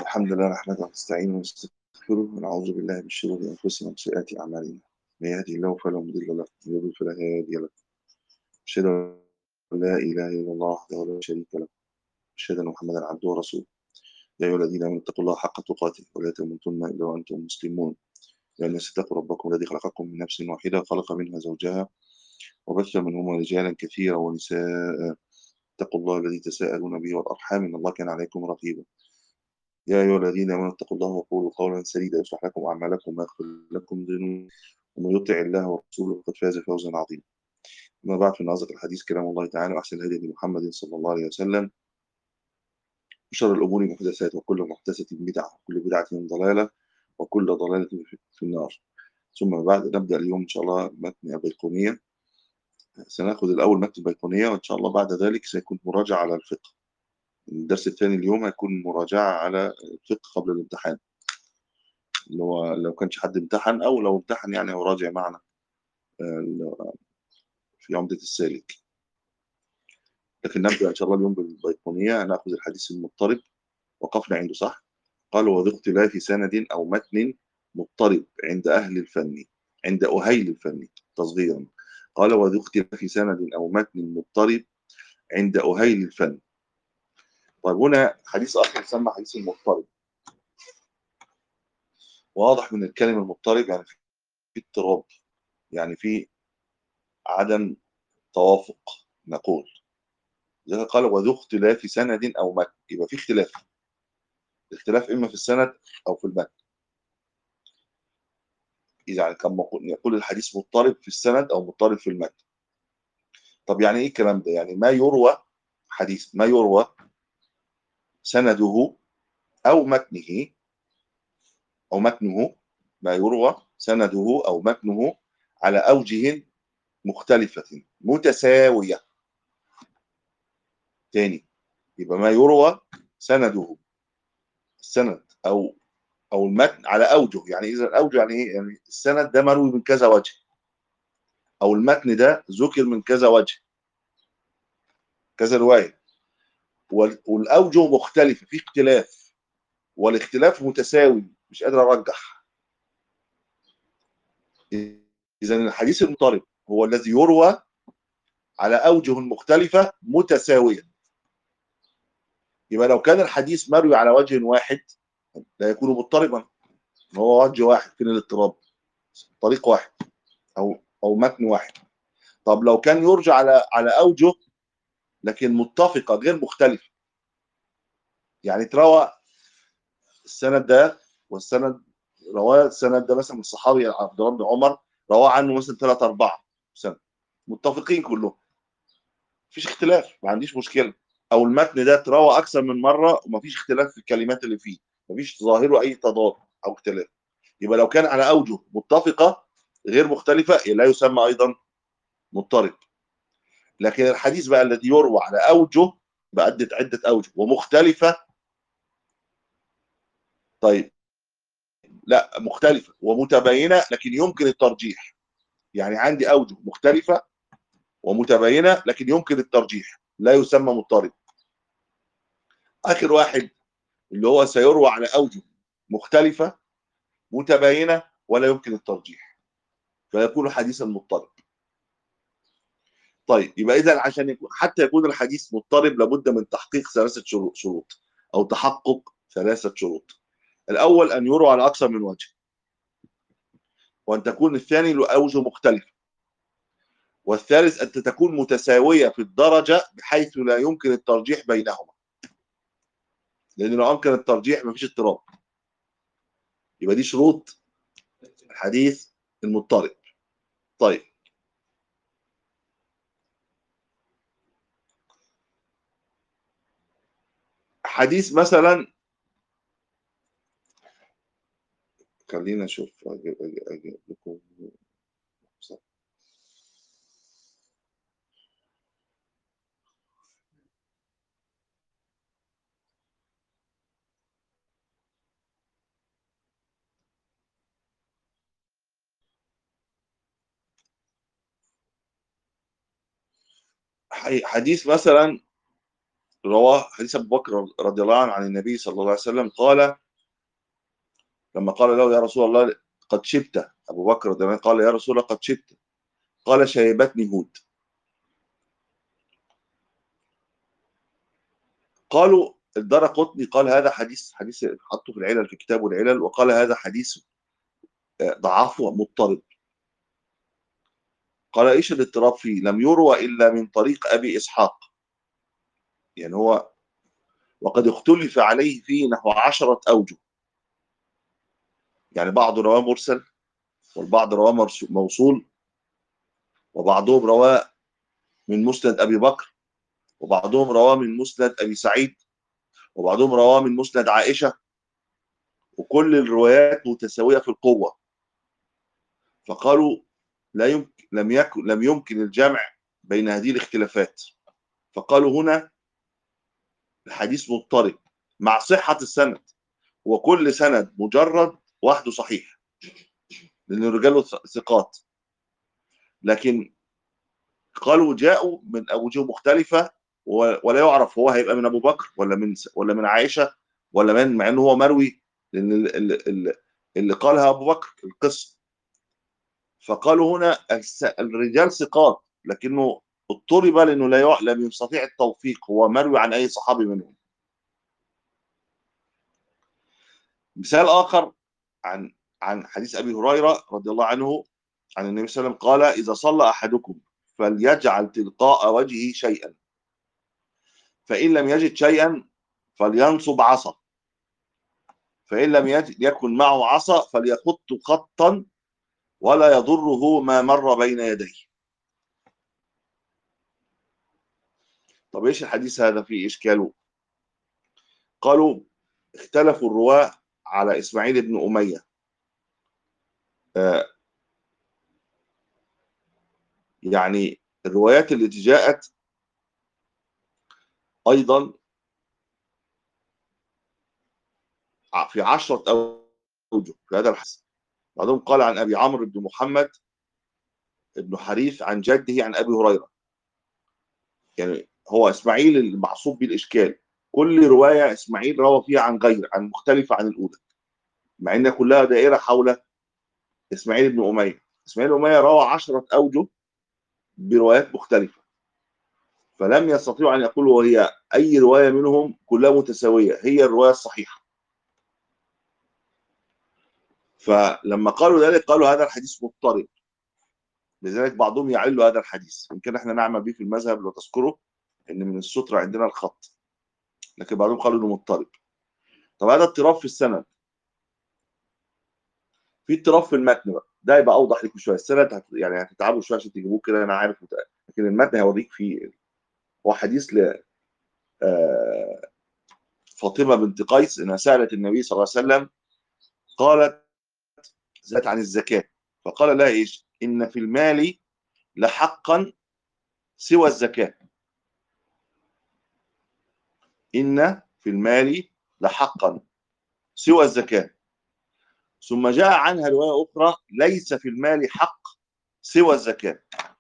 الحمد لله نحمده ونستعينه ونستغفره ونعوذ بالله من شرور انفسنا ومن سيئات اعمالنا من يهدي الله فلا مضل له ومن يضلل فلا هادي له اشهد ان لا اله الا الله وحده لا شريك له اشهد ان محمدا عبده ورسوله يا ايها الذين امنوا اتقوا الله حق تقاته ولا تموتن الا وانتم مسلمون يا الناس اتقوا ربكم الذي خلقكم من نفس واحده خلق منها زوجها وبث منهما رجالا كثيرا ونساء اتقوا الله الذي تساءلون به والارحام ان الله كان عليكم رقيبا يا أيها الذين آمنوا اتقوا الله وقولوا قولا سديدا يصلح لكم أعمالكم ويغفر لكم ذنوبكم ومن يطع الله ورسوله فقد فاز فوزا عظيما. أما بعد فإن أصدق الحديث كلام الله تعالى وأحسن الهدي محمد صلى الله عليه وسلم وشر الأمور محدثات وكل محدثة بدعة وكل بدعة ضلالة وكل ضلالة في النار. ثم بعد نبدأ اليوم إن شاء الله متن البيقونية. سنأخذ الأول متن البيقونية وإن شاء الله بعد ذلك سيكون مراجعة على الفقه. الدرس الثاني اليوم هيكون مراجعة على الفقه قبل الامتحان اللي هو لو كانش حد امتحن أو لو امتحن يعني هو راجع معنا في عمدة السالك لكن نبدأ إن شاء الله اليوم بالبيقونية هنأخذ الحديث المضطرب وقفنا عنده صح قال وذو اختلاف سند أو متن مضطرب عند أهل الفن عند أهيل الفن تصغيرا قال وذو اختلاف سند أو متن مضطرب عند أهيل الفن طيب هنا حديث آخر يسمى حديث المضطرب واضح من الكلمة المضطرب يعني في اضطراب يعني في عدم توافق نقول زي قال وذو اختلاف سند أو متن يبقى في اختلاف الاختلاف إما في السند أو في المتن إذا كان يقول الحديث مضطرب في السند أو مضطرب في المتن طب يعني إيه الكلام ده يعني ما يروى حديث ما يروى سنده أو متنه أو متنه ما يروى سنده أو متنه على أوجه مختلفة متساوية تاني يبقى ما يروى سنده السند أو أو المتن على أوجه يعني إذا الأوجه يعني إيه؟ يعني السند ده مروي من كذا وجه أو المتن ده ذكر من كذا وجه كذا رواية والاوجه مختلفه في اختلاف والاختلاف متساوي مش قادر ارجح اذا الحديث المضطرب هو الذي يروى على اوجه مختلفه متساويه يبقى لو كان الحديث مروي على وجه واحد لا يكون مضطربا هو وجه واحد فين الاضطراب طريق واحد او او متن واحد طب لو كان يرجع على على اوجه لكن متفقة غير مختلفة يعني تروى السند ده والسند رواه السند ده مثلا من الصحابي عبد الله بن عمر رواه عنه مثلا ثلاثة أربعة سنة متفقين كلهم مفيش اختلاف ما عنديش مشكلة أو المتن ده تروى أكثر من مرة ومفيش اختلاف في الكلمات اللي فيه مفيش ظاهره أي تضاد أو اختلاف يبقى لو كان على أوجه متفقة غير مختلفة لا يسمى أيضا مضطرب لكن الحديث بقى الذي يروى على اوجه بعدة عدة اوجه ومختلفة طيب لا مختلفة ومتباينة لكن يمكن الترجيح يعني عندي اوجه مختلفة ومتباينة لكن يمكن الترجيح لا يسمى مضطرب اخر واحد اللي هو سيروى على اوجه مختلفة متباينة ولا يمكن الترجيح فيكون حديثا مضطرب طيب يبقى اذا عشان يكون حتى يكون الحديث مضطرب لابد من تحقيق ثلاثه شروط او تحقق ثلاثه شروط الاول ان يروى على اكثر من وجه وان تكون الثاني له اوجه مختلفه والثالث ان تكون متساويه في الدرجه بحيث لا يمكن الترجيح بينهما لان لو امكن الترجيح مفيش اضطراب يبقى دي شروط الحديث المضطرب طيب حديث مثلا خلينا نشوف اجيب اجيب لكم حديث مثلا رواه حديث أبو بكر رضي الله عنه عن النبي صلى الله عليه وسلم قال لما قال له يا رسول الله قد شبت أبو بكر رضي الله عنه قال يا رسول الله قد شبت قال شيبتني هود قالوا الدار قطني قال هذا حديث حديث حطه في العلل في كتاب العلل وقال هذا حديث ضعفه مضطرب قال ايش الاضطراب فيه لم يروى الا من طريق ابي اسحاق يعني هو وقد اختلف عليه فيه نحو عشرة اوجه يعني بعض رواه مرسل والبعض رواه موصول وبعضهم رواه من مسند ابي بكر وبعضهم رواه من مسند ابي سعيد وبعضهم رواه من مسند عائشه وكل الروايات متساويه في القوه فقالوا لا يمكن لم يكن لم يمكن الجمع بين هذه الاختلافات فقالوا هنا الحديث مضطرب مع صحة السند وكل سند مجرد وحده صحيح لأن رجاله ثقات لكن قالوا جاءوا من أوجه مختلفة ولا يعرف هو هيبقى من أبو بكر ولا من ولا من عائشة ولا من مع إنه هو مروي لأن اللي, اللي قالها أبو بكر القصة فقالوا هنا الرجال ثقات لكنه اضطرب لانه لا لم يستطيع التوفيق هو مروي عن اي صحابي منهم مثال اخر عن عن حديث ابي هريره رضي الله عنه عن النبي صلى الله عليه وسلم قال اذا صلى احدكم فليجعل تلقاء وجهه شيئا فان لم يجد شيئا فلينصب عصا فان لم يجد يكن معه عصا فليخط خطا ولا يضره ما مر بين يديه طب ايش الحديث هذا فيه اشكاله قالوا اختلفوا الرواه على اسماعيل بن اميه آه يعني الروايات التي جاءت ايضا في عشرة أوجه في هذا الحديث بعضهم قال عن أبي عمرو بن محمد بن حريث عن جده عن أبي هريرة يعني هو إسماعيل المعصوب بالإشكال كل رواية إسماعيل روى فيها عن غير عن مختلفة عن الأولى مع إن كلها دائرة حول إسماعيل بن أمية إسماعيل بن أمية روى عشرة أوجه بروايات مختلفة فلم يستطيعوا أن يقولوا وهي أي رواية منهم كلها متساوية هي الرواية الصحيحة فلما قالوا ذلك قالوا هذا الحديث مضطرب لذلك بعضهم يعل هذا الحديث يمكن احنا نعمل به في المذهب لو تذكره ان من السترة عندنا الخط لكن بعضهم قالوا انه مضطرب طب هذا اضطراب في السند في اضطراب في المتن بقى ده يبقى اوضح لكم شويه السند هت... يعني هتتعبوا شويه عشان تجيبوه كده انا عارف متأكد. لكن المتن هيوريك فيه هو حديث ل آه... فاطمه بنت قيس انها سالت النبي صلى الله عليه وسلم قالت زادت عن الزكاه فقال لها ايش؟ ان في المال لحقا سوى الزكاه إن في المال لحقا سوى الزكاة ثم جاء عنها رواية أخرى ليس في المال حق سوى الزكاة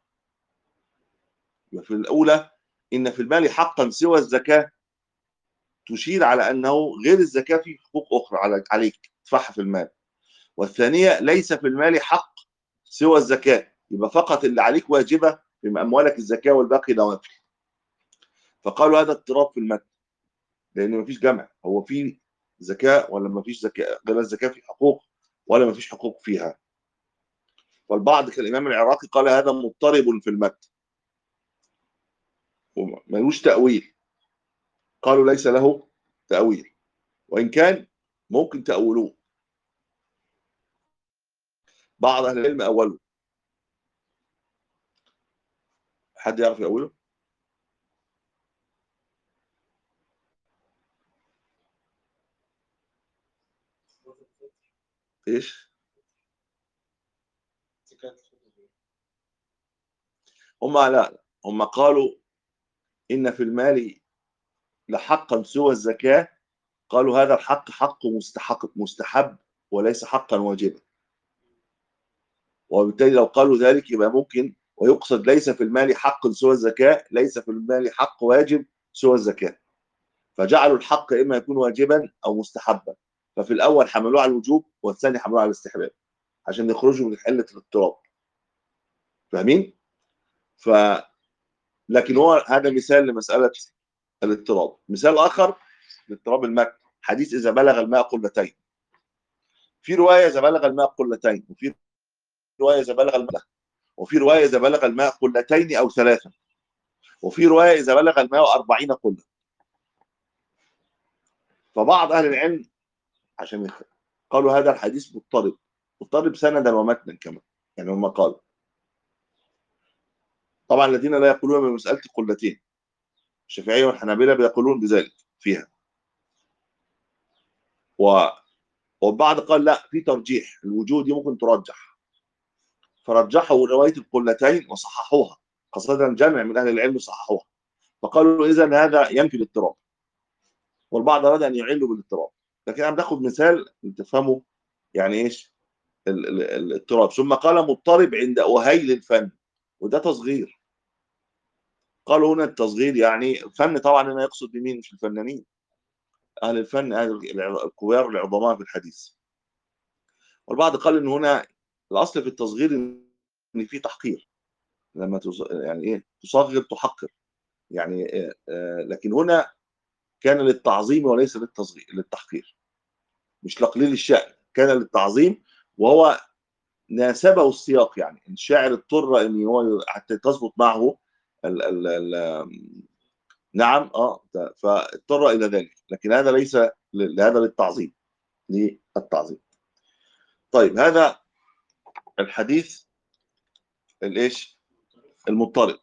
في الأولى إن في المال حقا سوى الزكاة تشير على أنه غير الزكاة في حقوق أخرى عليك تدفعها في المال والثانية ليس في المال حق سوى الزكاة يبقى فقط اللي عليك واجبة في أموالك الزكاة والباقي نوافل فقالوا هذا اضطراب في المتن لان مفيش جمع هو في زكاه ولا مفيش زكاه غير الزكاه في حقوق ولا مفيش حقوق فيها فالبعض كالامام العراقي قال هذا مضطرب في المتن وملوش تاويل قالوا ليس له تاويل وان كان ممكن تاولوه بعض اهل العلم اولوا حد يعرف يأوله؟ ايش؟ هم لا هم قالوا ان في المال لحقا سوى الزكاه قالوا هذا الحق حق مستحق مستحب وليس حقا واجبا وبالتالي لو قالوا ذلك يبقى ممكن ويقصد ليس في المال حق سوى الزكاه ليس في المال حق واجب سوى الزكاه فجعلوا الحق اما يكون واجبا او مستحبا ففي الاول حملوه على الوجوب والثاني حملوه على الاستحباب عشان يخرجوا من حله الاضطراب فاهمين ف لكن هو هذا مثال لمساله الاضطراب مثال اخر لاضطراب الماء حديث اذا بلغ الماء قلتين في روايه اذا بلغ الماء قلتين وفي روايه اذا بلغ الماء وفي روايه اذا بلغ الماء قلتين او ثلاثه وفي روايه اذا بلغ الماء 40 قله فبعض اهل العلم عشان يخ... قالوا هذا الحديث مضطرب مضطرب سندا ومتنا كمان يعني هم قالوا طبعا الذين لا يقولون بمساله القلتين الشافعيه والحنابله بيقولون بذلك فيها و والبعض قال لا في ترجيح الوجود دي ممكن ترجح فرجحوا روايه القلتين وصححوها خاصه جمع من اهل العلم صححوها فقالوا اذا هذا ينفي الاضطراب والبعض اراد ان يعلوا بالاضطراب لكن انا باخد مثال تفهموا يعني ايش الاضطراب ثم قال مضطرب عند وهيل الفن وده تصغير قالوا هنا التصغير يعني الفن طبعا هنا يقصد بمين مش الفنانين اهل الفن اهل الكبار العظماء في الحديث والبعض قال ان هنا الاصل في التصغير ان في تحقير لما يعني ايه تصغر تحقر يعني آه لكن هنا كان للتعظيم وليس للتصغير للتحقير مش تقليل الشأن كان للتعظيم وهو ناسبه السياق يعني الشاعر اضطر ان هو حتى تظبط معه ال ال ال نعم اه فاضطر الى ذلك لكن هذا ليس هذا للتعظيم للتعظيم طيب هذا الحديث الايش المضطرب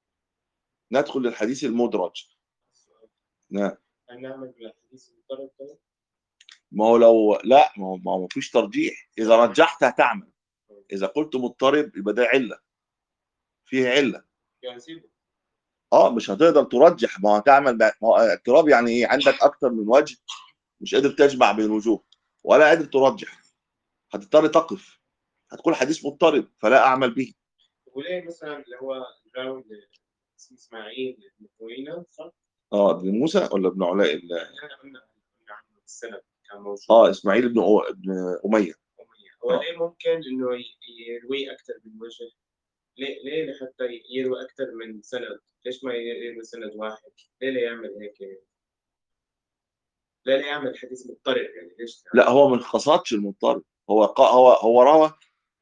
ندخل للحديث المدرج نعم هنعمل بالحديث المضطرب كده ما هو لو لا ما هو ما هو مفيش ترجيح اذا رجحت هتعمل اذا قلت مضطرب يبقى ده عله فيه عله يعني سيبه اه مش هتقدر ترجح ما هو هتعمل ما هو اضطراب يعني ايه عندك اكتر من وجه مش قادر تجمع بين وجوه ولا قادر ترجح هتضطر تقف هتقول حديث مضطرب فلا اعمل به وليه مثلا اللي هو الراوي اللي اسمه اسماعيل بن كوينة صح؟ اه ابن موسى ولا ابن علاء ال- احنا قلنا قلنا عنه السند كان موجود اه اسماعيل بن أو... ابن اميه هو آه. ليه ممكن انه ي- يروي اكثر من وجه؟ ليه ليه لحتى يروي اكثر من سند؟ ليش ما يروي سند واحد؟ ليه لا يعمل هيك؟ ليه لا يعمل حديث مضطرب يعني ليش؟ لا هو من خصاتش المضطرب هو قا... هو هو روى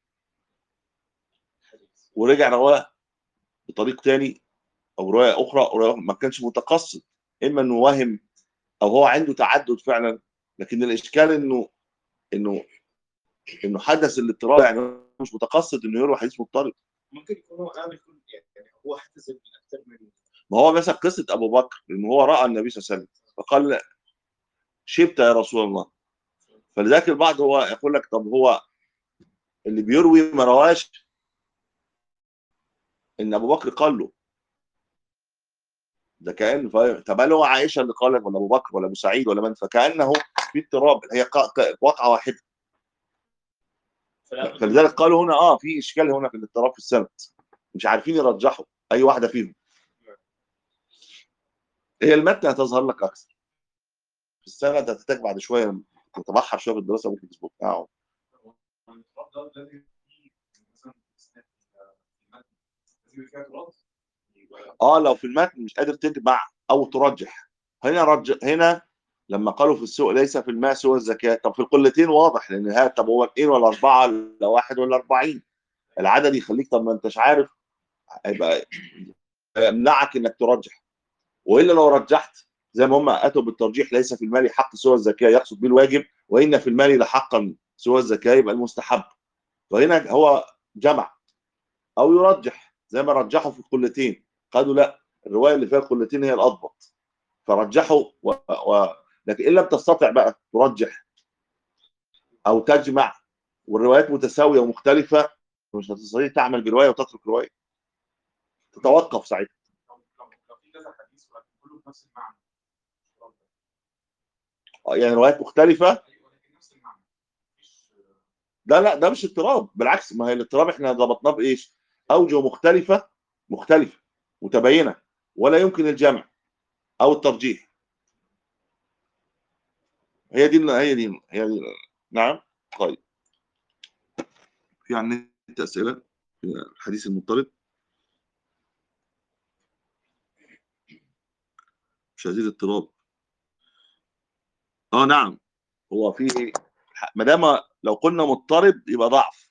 حديث ورجع رواه بطريق تاني او روايه اخرى رواية ما كانش متقصد اما انه واهم او هو عنده تعدد فعلا لكن الاشكال انه انه انه حدث الاضطراب يعني هو مش متقصد انه يروي حديث مضطرب ممكن يكون هو عامل كل يعني هو حدث اكثر من ما هو مثلا قصه ابو بكر انه هو راى النبي صلى الله عليه وسلم فقال شبت يا رسول الله فلذلك البعض هو يقول لك طب هو اللي بيروي ما رواش ان ابو بكر قال له ده كان فاهم طب هل هو عائشه اللي قالت ولا ابو بكر ولا ابو سعيد ولا من فكانه في اضطراب هي ق- ق- واقعه واحده فلا فلذلك قالوا هنا اه في اشكال هنا في الاضطراب في السند مش عارفين يرجحوا اي واحده فيهم هي المتن هتظهر لك اكثر في السند هتحتاج بعد شويه تتبحر شويه في الدراسه ممكن تظبط اه التراب ده الذي فيه مثلا اسناد المتن لازم يبقى فيها تراب يبقى اه لو في المتن مش قادر تجمع او ترجح هنا رج... هنا لما قالوا في السوق ليس في الماء سوى الزكاه طب في القلتين واضح لان ها طب هو اثنين ولا اربعه ولا واحد ولا 40 العدد يخليك طب ما انتش عارف هيبقى يمنعك انك ترجح والا لو رجحت زي ما هم اتوا بالترجيح ليس في المال حق سوى الزكاه يقصد به الواجب وان في المال لحقا سوى الزكاه يبقى المستحب فهنا هو جمع او يرجح زي ما رجحوا في القلتين قالوا لا الروايه اللي فيها القلتين هي الاضبط فرجحوا و... و... لكن ان لم تستطع بقى ترجح او تجمع والروايات متساويه ومختلفه مش هتستطيع تعمل بروايه وتترك روايه تتوقف ساعتها لو لو لو في كذا حديث ولكن كله بنفس المعنى التراب ده. آه، يعني روايات مختلفه ايوه ولكن نفس المعنى مفيش لا لا ده مش اضطراب بالعكس ما هي الاضطراب احنا ضبطناه بايش؟ اوجه مختلفه مختلفه متباينه ولا يمكن الجمع او الترجيح هي دي هي دي هي دي نعم طيب في على النت اسئله في الحديث المضطرب شديد اضطراب اه نعم هو في ما دام لو قلنا مضطرب يبقى ضعف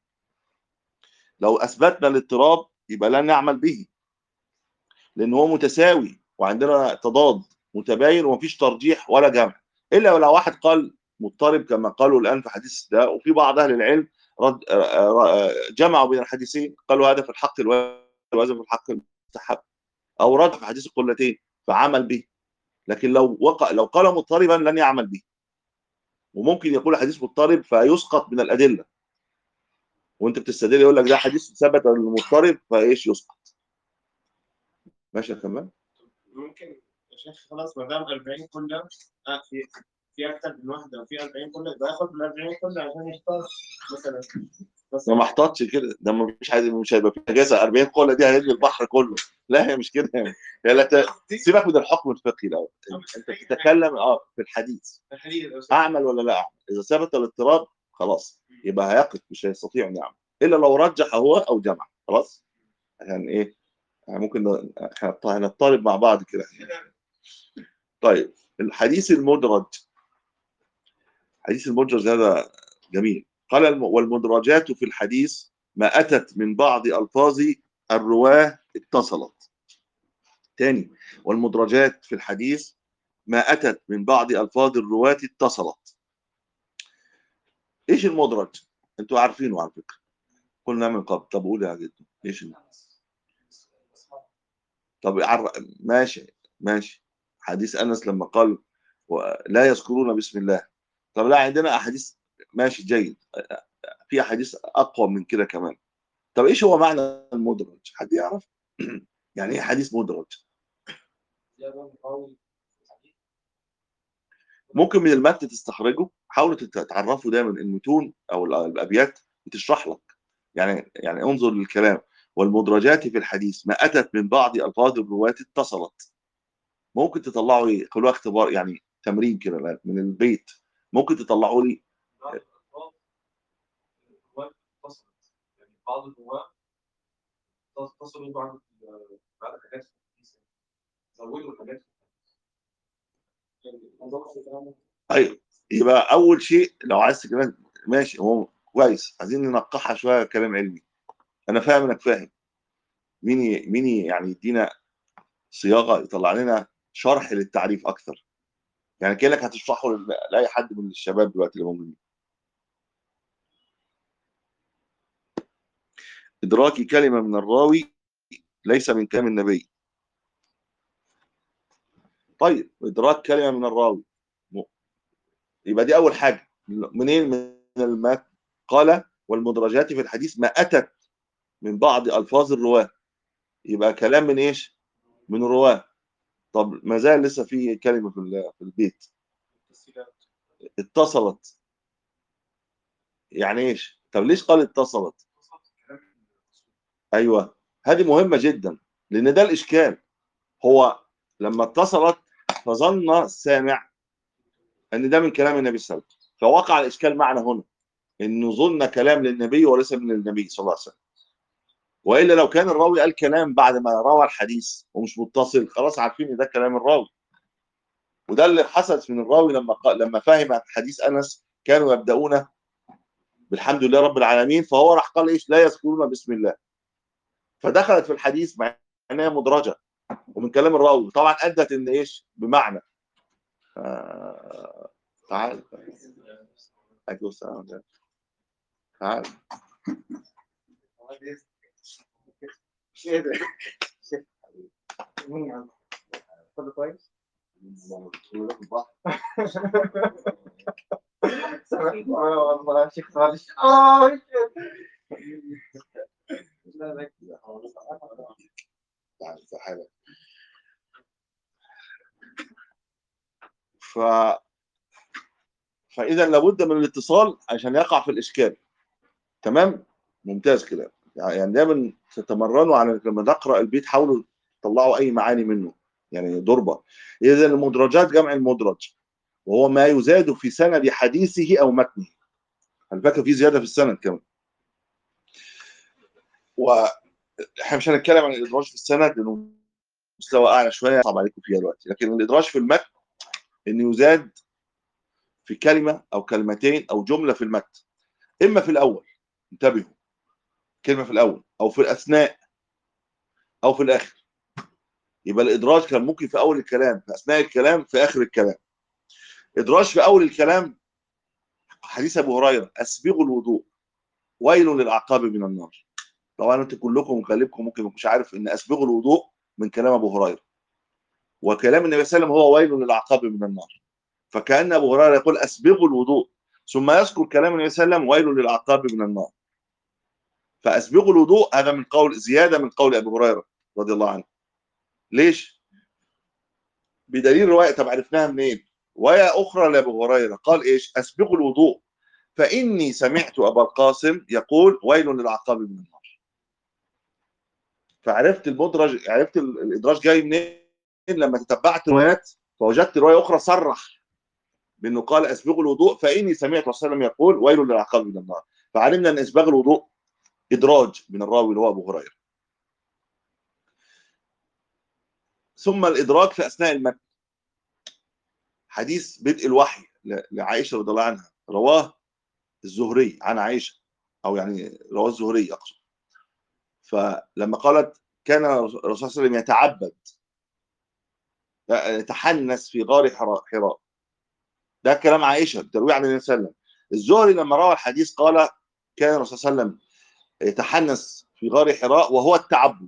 لو اثبتنا الاضطراب يبقى لا نعمل به لان هو متساوي وعندنا تضاد متباين ومفيش ترجيح ولا جمع الا لو واحد قال مضطرب كما قالوا الان في حديث ده وفي بعض اهل العلم رد جمعوا بين الحديثين قالوا هذا في الحق الواجب وهذا في الحق المستحب او رد في حديث القلتين فعمل به لكن لو وقع لو قال مضطربا لن يعمل به وممكن يقول حديث مضطرب فيسقط من الادله وانت بتستدل يقول لك ده حديث ثبت المضطرب فايش يسقط ماشي يا كمان ممكن يا شيخ خلاص ما دام 40 كلها آه في في اكتر من واحده وفي 40 كلها يبقى ياخد ال 40 كلها عشان يختار مثلا بس ده ما احتاطش كده ده ما فيش حد مش هيبقى في اجازه 40 قله دي هيرمي البحر كله لا هي مش كده يعني هي لا ت... سيبك من الحكم الفقهي الاول انت بتتكلم اه في الحديث الحديث أو اعمل ولا لا اعمل اذا ثبت الاضطراب خلاص يبقى هيقف مش هيستطيع ان يعمل الا لو رجح هو او جمع خلاص عشان ايه يعني ممكن ن- احنا هنضطرب مع بعض كده طيب الحديث المدرج الحديث المدرج هذا جميل قال الم- والمدرجات في الحديث ما أتت من بعض ألفاظ الرواه اتصلت تاني والمدرجات في الحديث ما أتت من بعض ألفاظ الرواة اتصلت إيش المدرج؟ أنتوا عارفينه على فكرة قلنا من قبل طب قول يا جدو إيش المدرج؟ طب عر... ماشي ماشي حديث انس لما قال و- لا يذكرون بسم الله طب لا عندنا احاديث ماشي جيد في احاديث اقوى من كده كمان طب ايش هو معنى المدرج حد يعرف يعني ايه حديث مدرج ممكن من المتن تستخرجه حاولوا تت- تعرفوا دايما المتون او ال- الابيات بتشرح لك يعني يعني انظر للكلام والمدرجات في الحديث ما اتت من بعض الفاظ الرواة اتصلت ممكن تطلعوا ايه خلوها اختبار يعني تمرين كده الآن من البيت ممكن تطلعوا لي بعض الألفاظ الرواة اتصلت يعني بعض الرواة اتصلوا بعد بعد حاجات في الحديث زودوا الحاجات ايوه يبقى اول شيء لو عايز كمان ماشي هو كويس عايزين ننقحها شويه كلام علمي انا فاهم انك فاهم مين ي- مين ي- يعني يدينا صياغه يطلع لنا شرح للتعريف اكثر يعني كانك هتشرحه ل- لاي حد من الشباب دلوقتي اللي موجودين ادراك كلمه من الراوي ليس من كلام النبي طيب ادراك كلمه من الراوي م- يبقى دي اول حاجه منين من المات قال والمدرجات في الحديث ما اتت من بعض الفاظ الرواه يبقى كلام من ايش من الرواه طب ما زال لسه في كلمه في ال- في البيت التسهيلات اتصلت يعني ايش طب ليش قال اتصلت اتصلت كلام الرسول ايوه هذه مهمه جدا لان ده الاشكال هو لما اتصلت فظن السامع ان ده من كلام النبي صلى الله عليه وسلم فوقع الاشكال معنا هنا انه ظن كلام للنبي وليس من النبي صلى الله عليه وسلم والا لو كان الراوي قال كلام بعد ما روى الحديث ومش متصل خلاص عارفين ان ده كلام الراوي وده اللي حصل من الراوي لما قال لما فهم حديث انس كانوا يبداون بالحمد لله رب العالمين فهو راح قال ايش لا يذكرون بسم الله فدخلت في الحديث مع انها مدرجه ومن كلام الراوي طبعا ادت ان ايش بمعنى آه... تعال عليكم السلام تعال ايه ده؟ كله كويس؟ اه والله شيخ خالص اه لا لا تعال تعال ف فاذا لابد من الاتصال عشان يقع في الاشكال تمام ممتاز كده يعني دايما تتمرنوا على لما نقرا البيت حاولوا تطلعوا اي معاني منه يعني ضربه اذا المدرجات جمع المدرج وهو ما يزاد في سند حديثه او متنه على فكره في زياده في السند كمان واحنا مش هنتكلم عن الادراج في السند لانه مستوى اعلى شويه صعب عليكم فيها دلوقتي لكن الادراج في المتن انه يزاد في كلمه او كلمتين او جمله في المتن اما في الاول انتبهوا كلمه في الاول او في الاثناء او في الاخر يبقى الادراج كان ممكن في اول الكلام في اثناء الكلام في اخر الكلام ادراج في اول الكلام حديث ابو هريره اسبغوا الوضوء ويل للاعقاب من النار طبعا انتوا كلكم وغالبكم ممكن مش عارف ان اسبغوا الوضوء من كلام ابو هريره وكلام النبي صلى الله عليه وسلم هو ويل للاعقاب من النار فكان ابو هريره يقول اسبغوا الوضوء ثم يذكر كلام النبي صلى الله عليه وسلم ويل للاعقاب من النار فاسبغوا الوضوء هذا من قول زياده من قول ابي هريره رضي الله عنه ليش؟ بدليل روايه طب عرفناها منين؟ روايه اخرى لابو هريره قال ايش؟ اسبغوا الوضوء فاني سمعت ابا القاسم يقول ويل للعقاب من النار. فعرفت المدرج عرفت ال- الادراج جاي منين لما تتبعت الروايات فوجدت روايه اخرى صرح بانه قال اسبغوا الوضوء فاني سمعت الرسول صلى الله عليه وسلم يقول ويل للعقاب من النار. فعلمنا ان اسباغ الوضوء ادراج من الراوي اللي هو ابو هريره. ثم الادراك في اثناء المتن حديث بدء الوحي ل- لعائشه رضي الله عنها رواه الزهري عن عائشه او يعني رواه الزهري اقصد فلما قالت كان الرسول صلى الله عليه وسلم يتعبد يتحنس في غار حراء حراء ده كلام عائشه بتروي عن النبي صلى الله عليه وسلم الزهري لما روى الحديث قال كان الرسول صلى الله عليه وسلم يتحنس في غار حراء وهو التعبد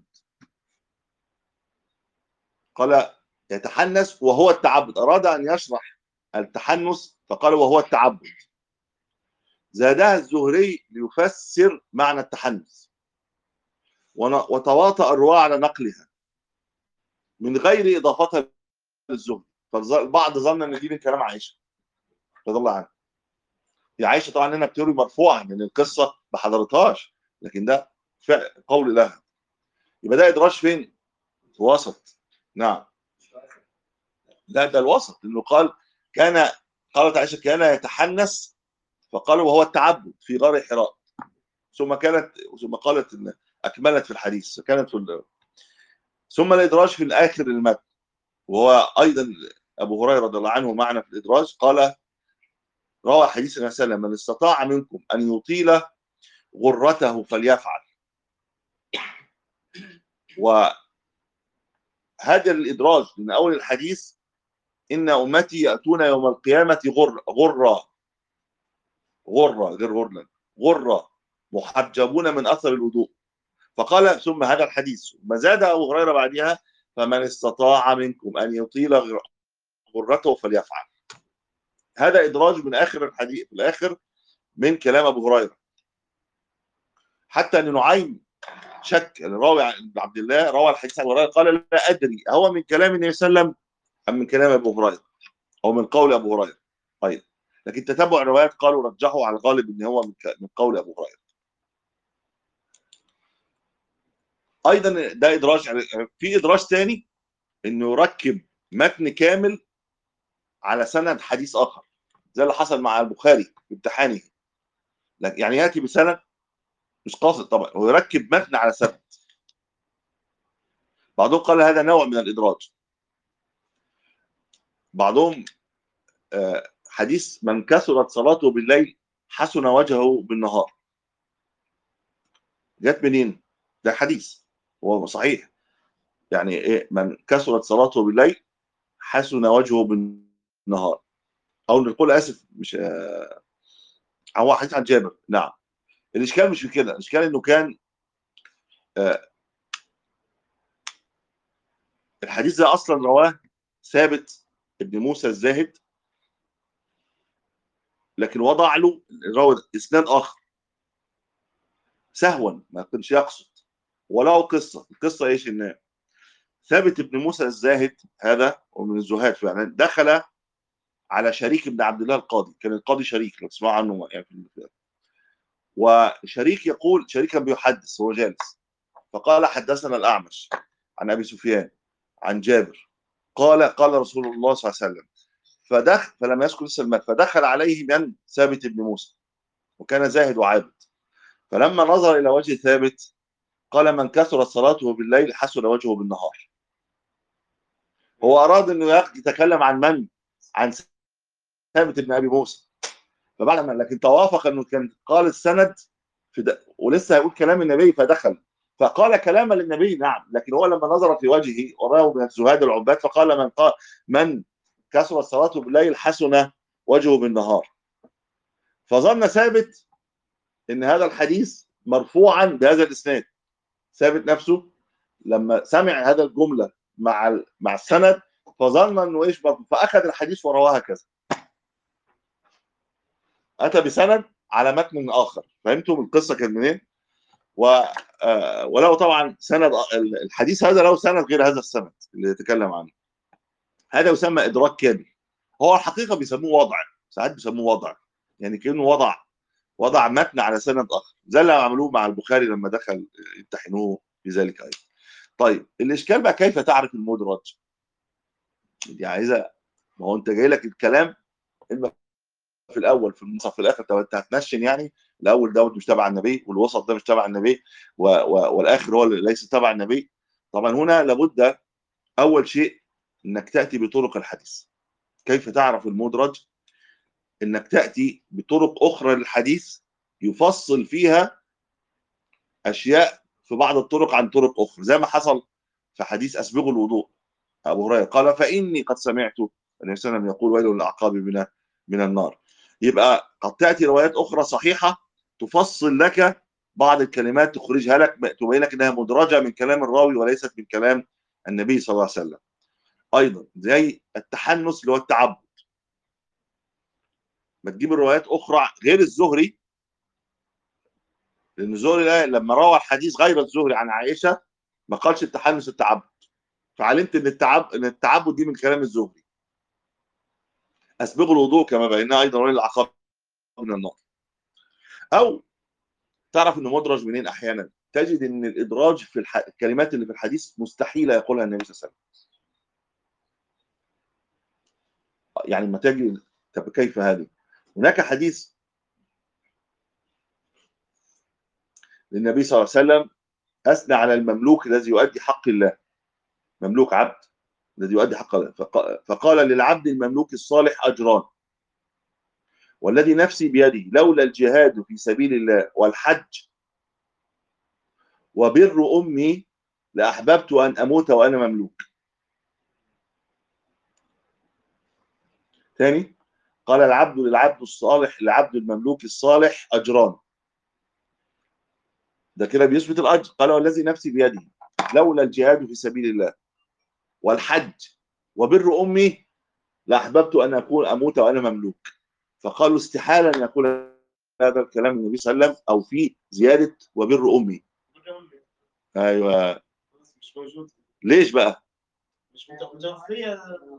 قال يتحنس وهو التعبد أراد أن يشرح التحنس فقال وهو التعبد زادها الزهري ليفسر معنى التحنس ون- وتواطأ الرواة على نقلها من غير إضافتها للزهري فالبعض ظن أن دي من كلام عائشة رضي الله عنها هي عائشة طبعا هنا بتروي مرفوعا لأن القصة ما حضرتهاش لكن ده فعل قول لها يبقى ده إدراج فين؟ في وسط نعم لا ده الوسط انه قال كان قالت عائشه كان يتحنس فقال وهو التعبد في غار حراء ثم كانت ثم قالت ان اكملت في الحديث كانت في ال... ثم الادراج في الاخر المتن وهو ايضا ابو هريره رضي الله عنه معنا في الادراج قال روى حديث النبي صلى الله عليه وسلم من استطاع منكم ان يطيل غرته فليفعل وهذا الادراج من اول الحديث إن أمتي يأتون يوم القيامة غر غرة غرة غير غرلا غرة محجبون من أثر الوضوء فقال ثم هذا الحديث ما زاد أبو هريرة بعدها فمن استطاع منكم أن يطيل غر- غرته فليفعل هذا إدراج من آخر الحديث في الآخر من كلام أبو هريرة حتى أن نعيم شك الراوي عن عبد الله روى الحديث عن أبو هريرة قال لا أدري هو من كلام النبي صلى الله عليه وسلم أم من كلام أبو هريرة أو من قول أبو هريرة طيب لكن تتبع الروايات قالوا رجحوا على الغالب ان هو من ك- من قول ابو هريره. ايضا ده ادراج يعني في ادراج ثاني انه يركب متن كامل على سند حديث اخر زي اللي حصل مع البخاري في امتحانه لك- يعني ياتي بسند مش قاصد طبعا ويركب متن على سند بعضهم قال هذا نوع من الادراج بعضهم آه، حديث من كثرت صلاته بالليل حسن وجهه بالنهار جت منين؟ ده حديث هو صحيح يعني ايه من كثرت صلاته بالليل حسن وجهه بالنهار او نقول اسف مش آه، هو حديث عن جابر نعم الاشكال مش في كده الاشكال انه كان آه، الحديث ده اصلا رواه ثابت ابن موسى الزاهد لكن وضع له روى اسناد اخر سهوا ما كانش يقصد وله قصه القصه ايش ان ثابت ابن موسى الزاهد هذا ومن الزهاد فعلا دخل على شريك بن عبد الله القاضي كان القاضي شريك لو تسمعوا عنه يعني في في- وشريك يقول شريك كان بيحدث هو جالس فقال حدثنا الاعمش عن ابي سفيان عن جابر قال قال رسول الله صلى الله عليه وسلم فدخل فلم يذكر لسه المال فدخل عليه من ثابت بن موسى وكان زاهد وعابد فلما نظر الى وجه ثابت قال من كثرت صلاته بالليل حسن وجهه بالنهار هو اراد انه يتكلم عن من عن ثابت بن ابي موسى فبعد ما لكن توافق انه كان قال السند في د... ولسه هيقول كلام النبي فدخل فقال كلاما للنبي نعم لكن هو لما نظر في وجهه وراه من الزهاد العباد فقال من قال من كثرت صلاته بالليل حسن وجهه بالنهار فظن ثابت ان هذا الحديث مرفوعا بهذا الاسناد ثابت نفسه لما سمع هذا الجمله مع ال- مع السند فظن انه ايش مرفوع فاخذ الحديث ورواه هكذا اتى بسند على متن اخر فهمتم القصه كانت منين؟ و آه، وله طبعا سند الحديث هذا له سند غير هذا السند اللي يتكلم عنه هذا يسمى ادراك كامل هو الحقيقه بيسموه وضع ساعات بيسموه وضع يعني كانه وضع وضع متن على سند اخر زي اللي عملوه مع البخاري لما دخل يمتحنوه بذلك ايضا طيب الاشكال بقى كيف تعرف المدرج دي عايزه ما هو انت جاي لك الكلام اما في الاول في النصف في الاخر طب انت هتنشن يعني الاول دوت مش تبع النبي والوسط ده مش تبع النبي و... و... والاخر هو اللي ليس تبع النبي طبعا هنا لابد اول شيء انك تاتي بطرق الحديث كيف تعرف المدرج انك تاتي بطرق اخرى للحديث يفصل فيها اشياء في بعض الطرق عن طرق اخرى زي ما حصل في حديث اسبغوا الوضوء ابو هريره قال فاني قد سمعت النبي صلى الله عليه وسلم يقول ويل للاعقاب من من النار يبقى قد تاتي روايات اخرى صحيحه تفصل لك بعض الكلمات تخرجها لك تبين لك انها مدرجه من كلام الراوي وليست من كلام النبي صلى الله عليه وسلم ايضا زي التحنس اللي هو التعبد ما تجيب الروايات اخرى غير الزهري لان الزهري ده لما روى الحديث غير الزهري عن عائشه ما قالش التحنس التعبد فعلمت ان التعب ان التعبد دي من كلام الزهري اسبغوا الوضوء كما بيناه ايضا ويل العقاب من النار او تعرف انه مدرج منين احيانا تجد ان الادراج في الح... الكلمات اللي في الحديث مستحيله يقولها النبي صلى الله عليه وسلم يعني ما تجد طب كيف هذه هناك حديث للنبي صلى الله عليه وسلم اثنى على المملوك الذي يؤدي حق الله مملوك عبد الذي يؤدي حق الله فق- فقال للعبد المملوك الصالح اجران والذي نفسي بيده لولا الجهاد في سبيل الله والحج وبر امي لاحببت ان اموت وانا مملوك ثاني قال العبد للعبد الصالح العبد المملوك الصالح اجران ده كده بيثبت الاجر قال والذي نفسي بيده لولا الجهاد في سبيل الله والحج وبر امي لاحببت ان اكون اموت وانا مملوك فقالوا استحاله ان يقول هذا الكلام النبي صلى الله عليه وسلم او في زياده وبر امي ايوه مش موجود ليش بقى مش متوفية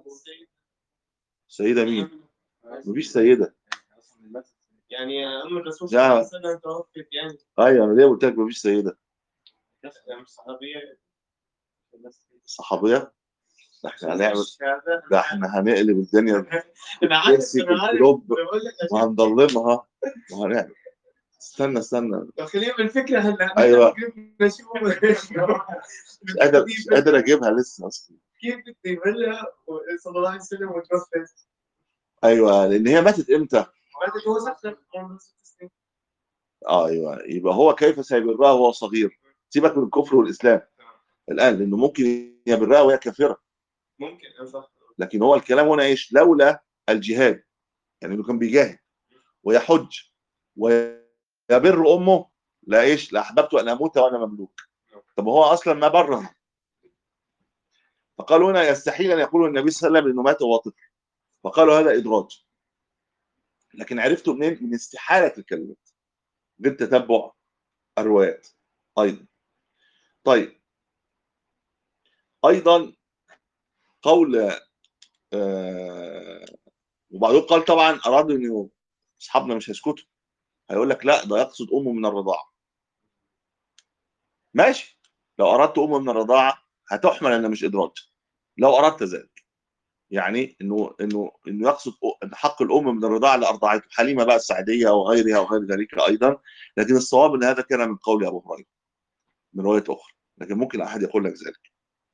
سيده مين مفيش سيده يعني ام الرسول صلى الله عليه وسلم توفت يعني ايوه انا ليه قلت لك مفيش سيده مش صحابية صحابيه ده احنا هنعمل مش هذا. ده احنا هنقلب الدنيا انا عارف نمسك انا عارف الكلوب بقول لك عشان وهنضلمها وهنعمل استنى استنى خلينا بالفكرة هلا أيوة. نشوف مش قادر مش قادر اجيبها لسه اصلا كيف بده يعملها صلى الله عليه وسلم وتوفت ايوه لان هي ماتت امتى؟ ماتت هو سخر عمره ست سنين اه ايوه يبقى هو كيف سيبرها وهو صغير سيبك من الكفر والاسلام الان لانه ممكن يبرها وهي كافره ممكن أه صح لكن هو الكلام هنا ايش؟ لولا الجهاد يعني انه كان بيجاهد ويحج ويبر امه لا ايش؟ لاحببت ان اموت وانا مملوك طب هو اصلا ما برها فقالوا هنا يستحيل ان يقول النبي صلى الله عليه وسلم انه مات وهو طفل فقالوا هذا ادراج لكن عرفتوا منين؟ من استحاله الكلمات غير تتبع الروايات ايضا طيب ايضا قول آه وبعدين قال طبعا ارادوا انه اصحابنا مش هيسكتوا هيقول لك لا ده يقصد امه من الرضاعه ماشي لو اردت امه من الرضاعه هتحمل ان مش ادراج لو اردت ذلك يعني انه انه انه يقصد أ- إن حق الام من الرضاعه اللي ارضعته حليمه بقى السعديه وغيرها وغير ذلك ايضا لكن الصواب ان هذا كان من قول ابو هريره من روايه اخرى لكن ممكن احد يقول لك ذلك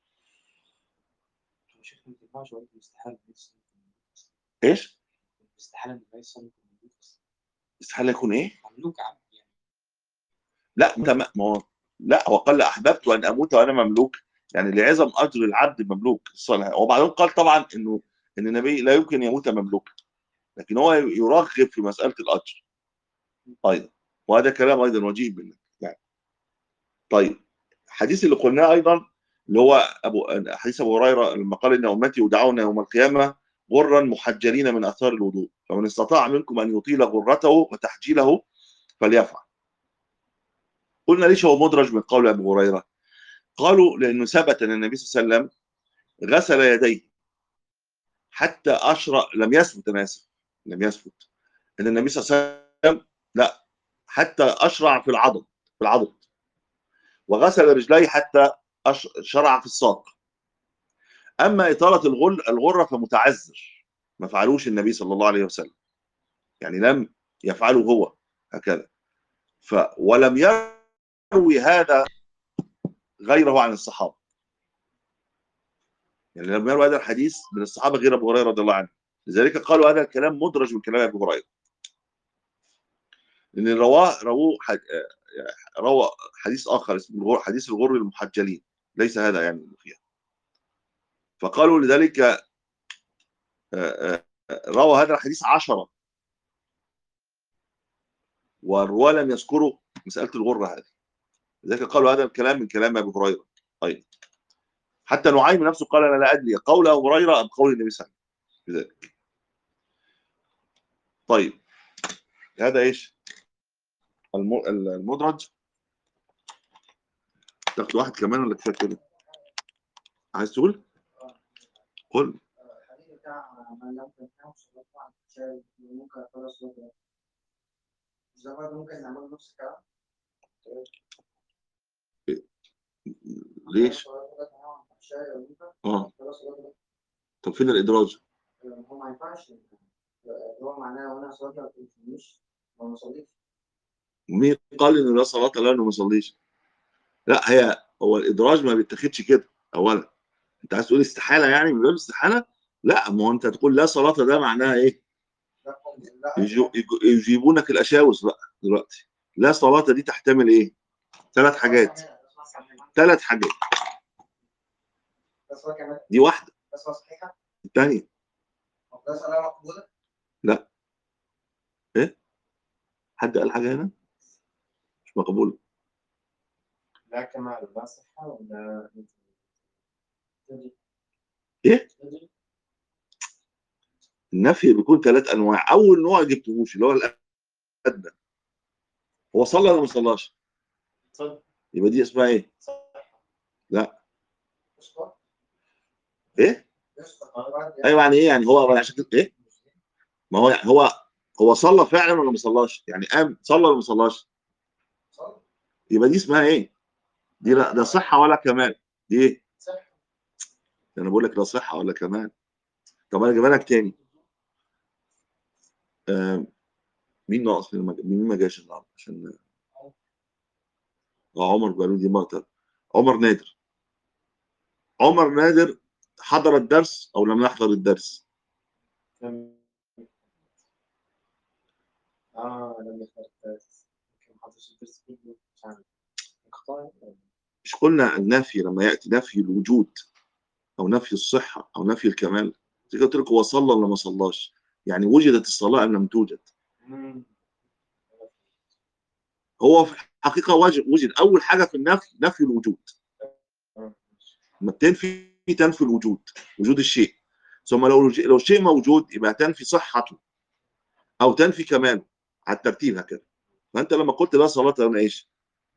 يا شيخ ما تنفعش ولا استحالة النبي صلى الله عليه وسلم ايش؟ استحالة النبي صلى الله عليه وسلم مملوك أصلاً. استحاله يكون ايه؟ مملوك عبد يعني لا انت ما ما هو لا هو قال احببت ان اموت وانا مملوك يعني لعظم اجر العبد المملوك الصالح وبعدين قال طبعا انه ان النبي لا يمكن يموت مملوكا لكن هو يرغب في مساله الاجر ايضا وهذا كلام ايضا وجيه منك يعني طيب الحديث اللي قلناه ايضا اللي هو ابو حديث ابو هريره لما قال ان امتي يدعون يوم القيامه غرا محجلين من اثار الوضوء فمن استطاع منكم ان يطيل غرته وتحجيله فليفعل قلنا ليش هو مدرج من قول ابي هريره قالوا لانه ثبت ان النبي صلى الله عليه وسلم غسل يديه حتى اشرع لم يثبت انا اسف لم يثبت ان النبي صلى الله عليه وسلم لا حتى اشرع في العضد في العضد وغسل رجليه حتى أش- شرع في الساق اما اطاله الغل الغره فمتعذر ما فعلوش النبي صلى الله عليه وسلم يعني لم يفعله هو هكذا ف ولم يروي هذا غيره عن الصحابه يعني لم يروي هذا الحديث من الصحابه غير ابو هريره رضي الله عنه لذلك قالوا هذا الكلام مدرج من كلام ابي هريره لان رواه رواه حد- آه، روى حديث اخر اسمه الغر- حديث الغر المحجلين ليس هذا يعني اللي فيها فقالوا لذلك آه، آه، آه، روى هذا الحديث عشرة والرواة لم يذكروا مسألة الغرة هذه لذلك قالوا هذا الكلام من كلام أبي هريرة أيضا حتى نعيم نفسه قال أنا لا أدري قول أبو هريرة أم قول النبي صلى الله عليه وسلم في ذلك طيب هذا إيش الم- المدرج تاخد واحد كمان ولا كفايه كده عايز تقول قول الحديث بتاع من لم تنفعه صلاة عن الشاي ممكن أقول صلاة مش ده برضه ممكن نعمل نفس الكلام؟ ليش اه طب فين الادراج هو ما ينفعش هو معناه لو انا صلاه ما تنفعنيش ما بصليش مين قال ان لا صلاه له انه ما يصليش لا هي هو الادراج ما بيتاخدش كده اولا انت عايز تقول استحاله يعني من باب استحاله لا ما هو انت تقول لا صلاه ده معناها ايه لا لا يجو- يجو- يجيبونك الاشاوس بقى دلوقتي لا صلاه دي تحتمل ايه ثلاث حاجات ثلاث حاجات بس هو كمان دي واحده بس هو صحيحه الثانيه ده صلاه مقبوله حد قال حاجه هنا مش مقبول لا كمال لا صحة ولا إيه؟ النفي بيكون ثلاث انواع اول نوع جبتهوش اللي هو الادنى هو صلى ولا ما صلاش صدق يبقى دي اسمها ايه يسقط ايه يسقط ايوه يعني ايه يعني هو عشان كده ايه ما هو هو هو صلى فعلا ولا ما صلاش يعني قام صلى ولا ما صلاش صلى يبقى دي اسمها ايه دي لا ده صحه ولا كمال دي ايه صح ده انا بقول لك لا صحه ولا كمال طب انا اجيبها لك تاني آه مين ناقص مين ما- مين ما جاش النهارده عشان اه عمر قالوا دي مرة عمر نادر عمر نادر حضر الدرس او لم يحضر الدرس اه لم يحضر الدرس يمكن ما حضرش الدرس كله مش عارف انقطاع مش قلنا النفي لما ياتي نفي الوجود او نفي الصحه او نفي الكمال زي قلت لك هو صلى ولا ما صلاش يعني وجدت الصلاه ام لم توجد مم. هو في الحقيقه وجد, وجد اول حاجه في النفي نفي الوجود آه. لما تنفي تنفي الوجود وجود الشيء ثم لو لو الشيء موجود يبقى تنفي صحته او تنفي كماله على الترتيب هكذا فانت لما قلت لا صلاه لنا ايش؟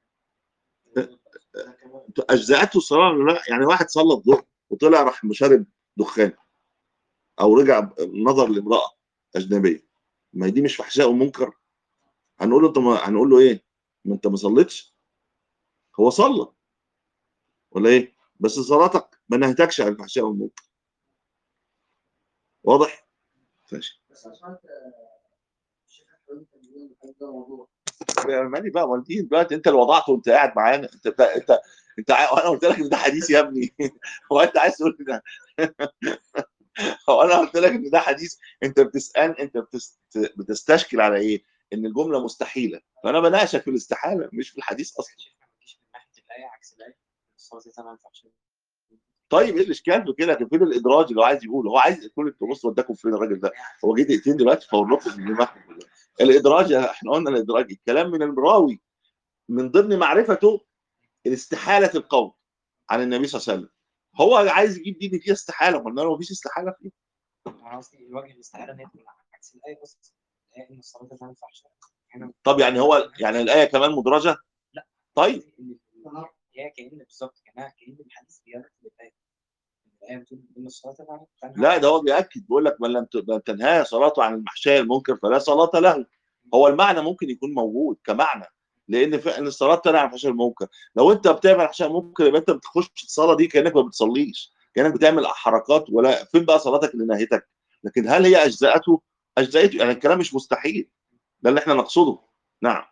لا كمال اجزاته الصلاه ولا لا؟ يعني واحد صلى الظهر وطلع راح شارب دخان او رجع نظر لامراه اجنبيه ما هي دي مش فحشاء ومنكر هنقول له انت ما هنقول له ايه؟ ما انت ما صليتش هو صلى ولا ايه؟ بس صلاتك ما نهتكش عن الفحشاء والمنكر واضح ماشي بس انا سمعت آه، الشيخ الحلول كان بيقول ان الحج ده موضوع يا مالي بقى والدين دلوقتي انت اللي وضعته وانت قاعد معانا انت انت انت, انت ع- وانا قلت لك ان ده حديث يا ابني هو انت عايز تقول لي ده هو انا قلت لك ان ده حديث انت بتسال انت بتست... بتستشكل على ايه؟ ان الجمله مستحيله فانا بناقشك في الاستحاله مش في الحديث اصلا شايف ما تجيش من ناحيه الايه عكس الايه الصلاه زي ما ينفعش طيب ايه الاشكال في كده كان فين الادراج اللي هو عايز يقوله هو عايز يقول انتوا بصوا وداكم فين الراجل ده هو جه دقيقتين دلوقتي فاقول لكم ان ما الادراج احنا قلنا الادراج الكلام من الراوي من ضمن معرفته الاستحاله القول عن النبي صلى الله عليه وسلم هو عايز يجيب دين فيها استحاله قلنا له مفيش استحاله فيه انا قصدي الوجه الاستعاره ان هي تكون عكس الايه بس الايه ان الصلاه زي ما ينفعش هنا طب يعني هو يعني الايه كمان مدرجه لا. طيب إن هي كأن بالظبط كانها كأن الحديث بيرتب الآية الآية بتقول إن الصلاة تنهى لا ده هو بيأكد بيقول لك من لم ت- من تنهى صلاته عن المحشاء المنكر فلا صلاة له هو المعنى ممكن يكون موجود كمعنى لان فعلا الصلاه تنهى عن الفحشاء المنكر لو انت بتعمل الفحشاء المنكر يبقى انت بتخش الصلاه دي كانك ما بتصليش كانك بتعمل حركات ولا فين بقى صلاتك اللي نهيتك لكن هل هي اجزاته اجزاته يعني الكلام مش مستحيل ده اللي احنا نقصده نعم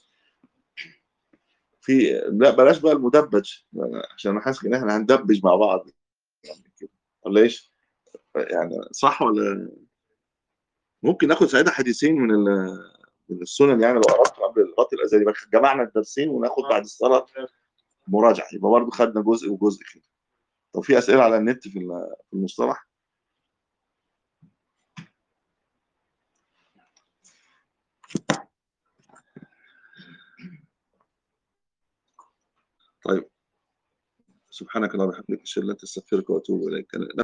في لا بلاش بقى المدبج عشان انا حاسس ان احنا هندبج مع بعض يعني كده ولا ايش؟ يعني صح ولا ممكن ناخد ساعتها حديثين من ال- من السنن يعني لو اردت قبل الغط الازلي يبقى جمعنا الدرسين وناخد بعد الصلاه مراجعه يبقى برضه خدنا جزء وجزء كده طب في اسئله على النت في ال- في المصطلح طيب سبحانك اللهم وبحمدك اشهد ان لا اله الا انت استغفرك واتوب اليك